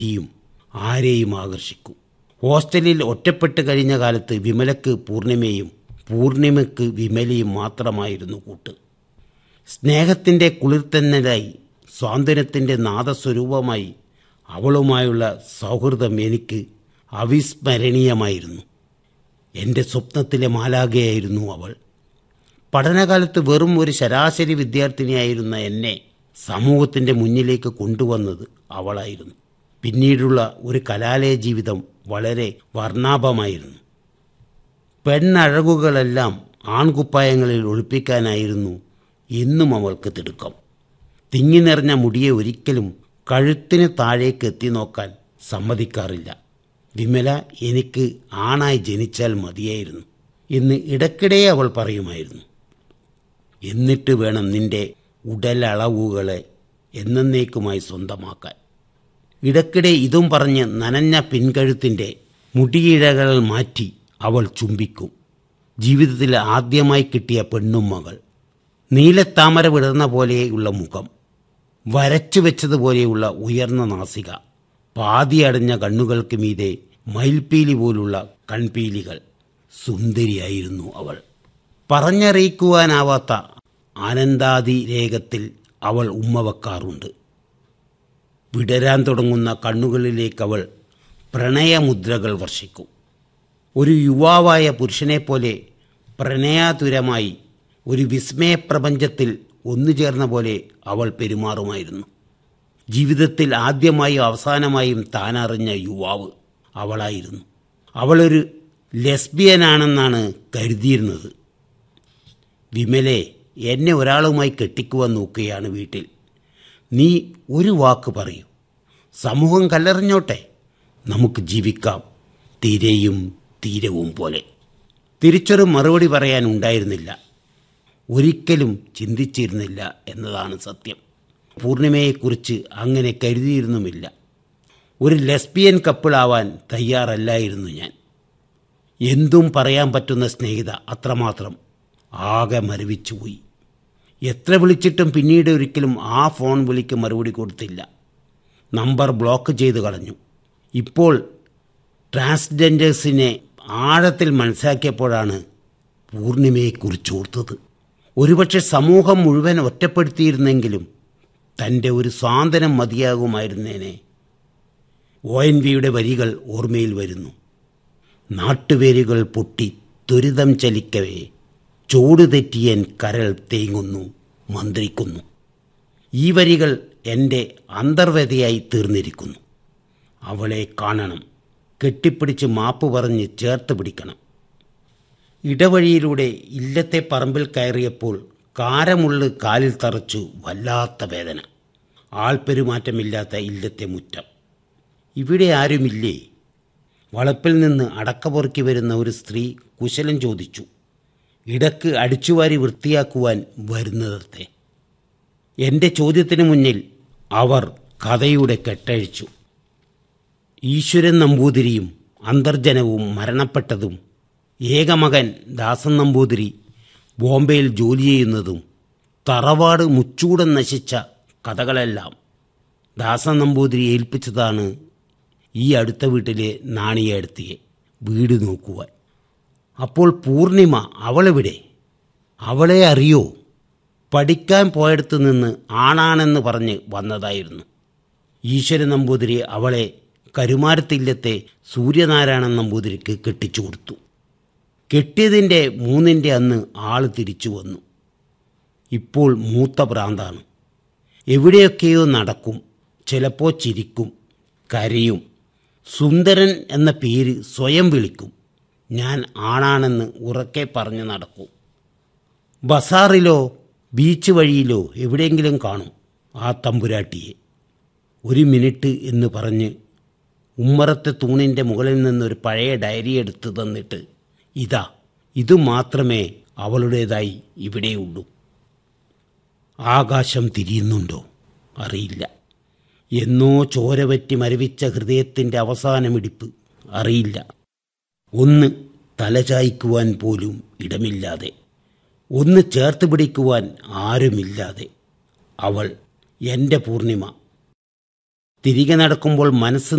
യും ആരെയും ആകർഷിക്കും ഹോസ്റ്റലിൽ ഒറ്റപ്പെട്ട് കഴിഞ്ഞ കാലത്ത് വിമലക്ക് പൂർണിമയും പൂർണിമയ്ക്ക് വിമലയും മാത്രമായിരുന്നു കൂട്ട് സ്നേഹത്തിൻ്റെ കുളിർത്തന്നലായി സ്വാതന്ത്ര്യത്തിൻ്റെ നാദസ്വരൂപമായി അവളുമായുള്ള സൗഹൃദം എനിക്ക് അവിസ്മരണീയമായിരുന്നു എൻ്റെ സ്വപ്നത്തിലെ മാലാകയായിരുന്നു അവൾ പഠനകാലത്ത് വെറും ഒരു ശരാശരി വിദ്യാർത്ഥിനിയായിരുന്ന എന്നെ സമൂഹത്തിൻ്റെ മുന്നിലേക്ക് കൊണ്ടുവന്നത് അവളായിരുന്നു പിന്നീടുള്ള ഒരു കലാലയ ജീവിതം വളരെ വർണ്ണാഭമായിരുന്നു പെണ്ണഴകുകളെല്ലാം ആൺകുപ്പായങ്ങളിൽ ഒളിപ്പിക്കാനായിരുന്നു എന്നും അവൾക്ക് തിടുക്കം തിങ്ങി നിറഞ്ഞ മുടിയെ ഒരിക്കലും കഴുത്തിന് താഴേക്ക് എത്തി നോക്കാൻ സമ്മതിക്കാറില്ല വിമല എനിക്ക് ആണായി ജനിച്ചാൽ മതിയായിരുന്നു എന്ന് ഇടയ്ക്കിടെ അവൾ പറയുമായിരുന്നു എന്നിട്ട് വേണം നിന്റെ ഉടലളവുകളെ എന്നേക്കുമായി സ്വന്തമാക്കാൻ ഇടയ്ക്കിടെ ഇതും പറഞ്ഞ് നനഞ്ഞ പിൻകഴുത്തിൻ്റെ മുടിയിഴകൾ മാറ്റി അവൾ ചുംബിക്കും ജീവിതത്തിൽ ആദ്യമായി കിട്ടിയ പെണ്ണും മകൾ നീലത്താമര വിടർന്ന പോലെയുള്ള മുഖം വരച്ചു വെച്ചതുപോലെയുള്ള ഉയർന്ന നാസിക പാതിയടഞ്ഞ കണ്ണുകൾക്ക് മീതെ മയിൽപ്പീലി പോലുള്ള കൺപീലികൾ സുന്ദരിയായിരുന്നു അവൾ പറഞ്ഞറിയിക്കുവാനാവാത്ത ആനന്ദാതിരേകത്തിൽ അവൾ ഉമ്മ വെക്കാറുണ്ട് വിടരാൻ തുടങ്ങുന്ന കണ്ണുകളിലേക്ക് അവൾ പ്രണയമുദ്രകൾ വർഷിക്കും ഒരു യുവാവായ പുരുഷനെപ്പോലെ പ്രണയാതുരമായി ഒരു വിസ്മയപ്രപഞ്ചത്തിൽ ഒന്നുചേർന്ന പോലെ അവൾ പെരുമാറുമായിരുന്നു ജീവിതത്തിൽ ആദ്യമായും അവസാനമായും താനറിഞ്ഞ യുവാവ് അവളായിരുന്നു അവളൊരു ലെസ്ബിയനാണെന്നാണ് കരുതിയിരുന്നത് വിമലെ എന്നെ ഒരാളുമായി കെട്ടിക്കുവാൻ നോക്കുകയാണ് വീട്ടിൽ നീ ഒരു വാക്ക് പറയൂ സമൂഹം കല്ലെറിഞ്ഞോട്ടെ നമുക്ക് ജീവിക്കാം തീരെയും തീരവും പോലെ തിരിച്ചൊരു മറുപടി പറയാൻ ഉണ്ടായിരുന്നില്ല ഒരിക്കലും ചിന്തിച്ചിരുന്നില്ല എന്നതാണ് സത്യം പൂർണിമയെക്കുറിച്ച് അങ്ങനെ കരുതിയിരുന്നുമില്ല ഒരു ലെസ്ബിയൻ കപ്പിളാവാൻ തയ്യാറല്ലായിരുന്നു ഞാൻ എന്തും പറയാൻ പറ്റുന്ന സ്നേഹിത അത്രമാത്രം ആകെ മരവിച്ചുപോയി എത്ര വിളിച്ചിട്ടും പിന്നീട് ഒരിക്കലും ആ ഫോൺ വിളിക്ക് മറുപടി കൊടുത്തില്ല നമ്പർ ബ്ലോക്ക് ചെയ്ത് കളഞ്ഞു ഇപ്പോൾ ട്രാൻസ്ജെൻഡേഴ്സിനെ ആഴത്തിൽ മനസ്സിലാക്കിയപ്പോഴാണ് പൂർണിമയെക്കുറിച്ച് ഓർത്തത് ഒരുപക്ഷെ സമൂഹം മുഴുവൻ ഒറ്റപ്പെടുത്തിയിരുന്നെങ്കിലും തൻ്റെ ഒരു സ്വാതന്ത്ര്യം മതിയാകുമായിരുന്നേനെ ഒ എൻ വിയുടെ വരികൾ ഓർമ്മയിൽ വരുന്നു നാട്ടുവേരുകൾ പൊട്ടി ത്വരിതം ചലിക്കവേ ചൂട് തെറ്റിയൻ കരൾ തേങ്ങുന്നു മന്ത്രിക്കുന്നു ഈ വരികൾ എൻ്റെ അന്തർവ്യതയായി തീർന്നിരിക്കുന്നു അവളെ കാണണം കെട്ടിപ്പിടിച്ച് മാപ്പ് പറഞ്ഞ് ചേർത്ത് പിടിക്കണം ഇടവഴിയിലൂടെ ഇല്ലത്തെ പറമ്പിൽ കയറിയപ്പോൾ കാരമുള്ള് കാലിൽ തറച്ചു വല്ലാത്ത വേദന ആൾപ്പെരുമാറ്റമില്ലാത്ത ഇല്ലത്തെ മുറ്റം ഇവിടെ ആരുമില്ലേ വളപ്പിൽ നിന്ന് അടക്ക പൊറുക്കി വരുന്ന ഒരു സ്ത്രീ കുശലം ചോദിച്ചു ഇടക്ക് അടിച്ചുവാരി വൃത്തിയാക്കുവാൻ വരുന്നതത്തെ എൻ്റെ ചോദ്യത്തിന് മുന്നിൽ അവർ കഥയുടെ കെട്ടഴിച്ചു ഈശ്വരൻ നമ്പൂതിരിയും അന്തർജനവും മരണപ്പെട്ടതും ഏകമകൻ ദാസൻ നമ്പൂതിരി ബോംബെയിൽ ജോലി ചെയ്യുന്നതും തറവാട് മുച്ചൂടം നശിച്ച കഥകളെല്ലാം ദാസൻ നമ്പൂതിരി ഏൽപ്പിച്ചതാണ് ഈ അടുത്ത വീട്ടിലെ നാണിയെടുത്തിയെ വീട് നോക്കുവാൻ അപ്പോൾ പൂർണിമ അവളെവിടെ അവളെ അറിയോ പഠിക്കാൻ പോയടത്ത് നിന്ന് ആണാണെന്ന് പറഞ്ഞ് വന്നതായിരുന്നു ഈശ്വരൻ നമ്പൂതിരി അവളെ കരുമാരത്തില്ലത്തെ സൂര്യനാരായണൻ നമ്പൂതിരിക്ക് കെട്ടിച്ചു കൊടുത്തു കെട്ടിയതിൻ്റെ മൂന്നിൻ്റെ അന്ന് ആൾ തിരിച്ചു വന്നു ഇപ്പോൾ മൂത്ത ഭ്രാന്താണ് എവിടെയൊക്കെയോ നടക്കും ചിലപ്പോൾ ചിരിക്കും കരയും സുന്ദരൻ എന്ന പേര് സ്വയം വിളിക്കും ഞാൻ ആണാണെന്ന് ഉറക്കെ പറഞ്ഞു നടക്കും ബസാറിലോ ബീച്ച് വഴിയിലോ എവിടെയെങ്കിലും കാണും ആ തമ്പുരാട്ടിയെ ഒരു മിനിറ്റ് എന്ന് പറഞ്ഞ് ഉമ്മറത്തെ തൂണിൻ്റെ മുകളിൽ നിന്നൊരു പഴയ ഡയറി എടുത്തു തന്നിട്ട് ഇതാ ഇത് മാത്രമേ അവളുടേതായി ഇവിടെയുള്ളൂ ആകാശം തിരിയുന്നുണ്ടോ അറിയില്ല എന്നോ ചോരവറ്റി മരവിച്ച ഹൃദയത്തിൻ്റെ അവസാനമിടിപ്പ് അറിയില്ല ഒന്ന് തലചായ്ക്കുവാൻ പോലും ഇടമില്ലാതെ ഒന്ന് ചേർത്ത് പിടിക്കുവാൻ ആരുമില്ലാതെ അവൾ എൻ്റെ പൂർണിമ തിരികെ നടക്കുമ്പോൾ മനസ്സ്